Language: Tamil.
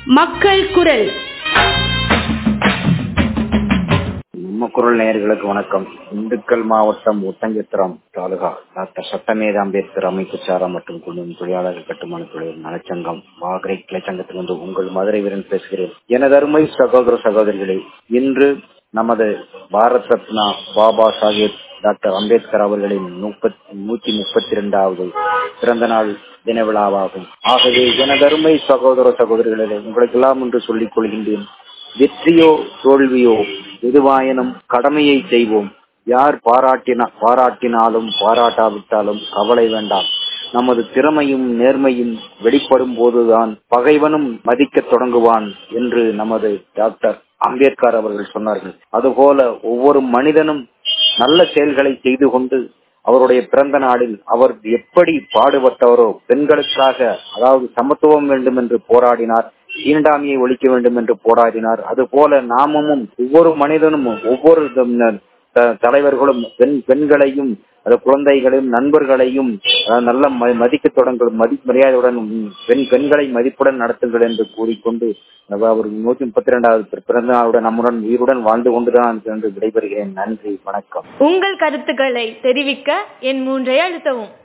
மக்கள் குரல் நம்ம குரல் நேயர்களுக்கு வணக்கம் திண்டுக்கல் மாவட்டம் ஒட்டஞ்சத்திரம் தாலுகா டாக்டர் சட்டமேத அம்பேத்கர் அமைப்பு சாரா மற்றும் குழுவின் தொழிலாளர்கள் கட்டுமான தொழில் நலச்சங்கம் வாகரை கிளைச்சங்கத்திலிருந்து உங்கள் மதுரை வீரன் பேசுகிறேன் எனது அருமை சகோதர சகோதரிகளே இன்று நமது பாரத் ரத்னா பாபா சாஹேப் டாக்டர் அம்பேத்கர் அவர்களின் முப்பத்தி நூத்தி முப்பத்தி இரண்டாவது பிறந்த நாள் தின விழாவாகும் ஆகவே எனது அருமை சகோதர சகோதரிகளே உங்களுக்கெல்லாம் என்று சொல்லிக் கொள்கின்றேன் வெற்றியோ தோல்வியோ எதுவாயினும் கடமையை செய்வோம் யார் பாராட்டின பாராட்டினாலும் பாராட்டாவிட்டாலும் கவலை வேண்டாம் நமது திறமையும் நேர்மையும் வெளிப்படும் போதுதான் பகைவனும் மதிக்க தொடங்குவான் என்று நமது டாக்டர் அம்பேத்கர் அவர்கள் சொன்னார்கள் அதுபோல ஒவ்வொரு மனிதனும் நல்ல செயல்களை செய்து கொண்டு அவருடைய பிறந்த நாளில் அவர் எப்படி பாடுபட்டவரோ பெண்களுக்காக அதாவது சமத்துவம் வேண்டும் என்று போராடினார் தீண்டாமையை ஒழிக்க வேண்டும் என்று போராடினார் அதுபோல நாமமும் ஒவ்வொரு மனிதனும் ஒவ்வொரு தலைவர்களும் பெண் பெண்களையும் அது குழந்தைகளையும் நண்பர்களையும் நல்ல மதிக்க தொடங்கும் மதி மரியாதையுடன் பெண் பெண்களை மதிப்புடன் நடத்துங்கள் என்று கூறிக்கொண்டு அவர் நூத்தி முப்பத்தி இரண்டாவது பிறந்த நாளுடன் நம்முடன் உயிருடன் வாழ்ந்து கொண்டுதான் என்று விடைபெறுகிறேன் நன்றி வணக்கம் உங்கள் கருத்துக்களை தெரிவிக்க என் மூன்றை அழுத்தவும்